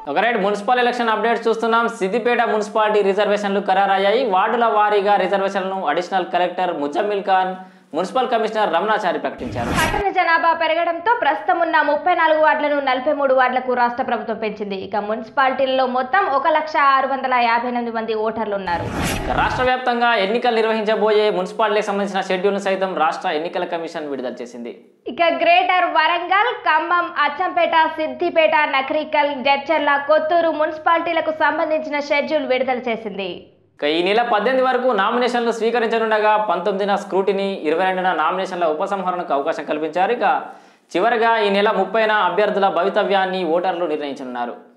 ఒక right municipal election updates చూస్తున్నాం Siddipet municipality రిజర్వేషన్లు ఖరారయ్యాయి వార్డుల వారీగా రిజర్వేషన్లను additional collector Muzammil Khan municipal commissioner Ramanachari ప్రకటించారు పట్టణ జనాభా పెరగడంతో ప్రస్తుతం ఉన్న ముప్పై నాలుగు వార్డులను నలభై మూడు వార్డులకు రాష్ట్ర ప్రభుత్వం పెంచింది ఇక మున్సిపాలిటీల్లో మొత్తం ఒక లక్ష ఆరు వందల యాభై ఎనిమిది మంది ఓటర్లు ఉన్నారు ఇక రాష్ట్ర వ్యాప్తంగా ఎన్నికలు నిర్వహించబోయే మున్సిపాలిటీకి సంబంధించిన షెడ్యూల్ను సైతం రాష్ట్ర ఎన్నికల కమిషన్ విడుదల చేసింది ఇక గ్రేటర్ వరంగల్ ఖమ్మం అచ్చంపేట సిద్దిపేట నకరికల్ జడ్చర్ల కొత్తూరు మున్సిపాలిటీలకు సంబంధించిన షెడ్యూల్ విడుదల చేసింది ఇక ఈ నెల పద్దెనిమిది వరకు నామినేషన్లు స్వీకరించనుండగా పంతొమ్మిదిన స్క్రూటిని ఇరవై రెండున నామినేషన్ల ఉపసంహరణకు అవకాశం కల్పించారు ఇక చివరిగా ఈ నెల ముప్పైన అభ్యర్థుల భవితవ్యాన్ని ఓటర్లు నిర్ణయించనున్నారు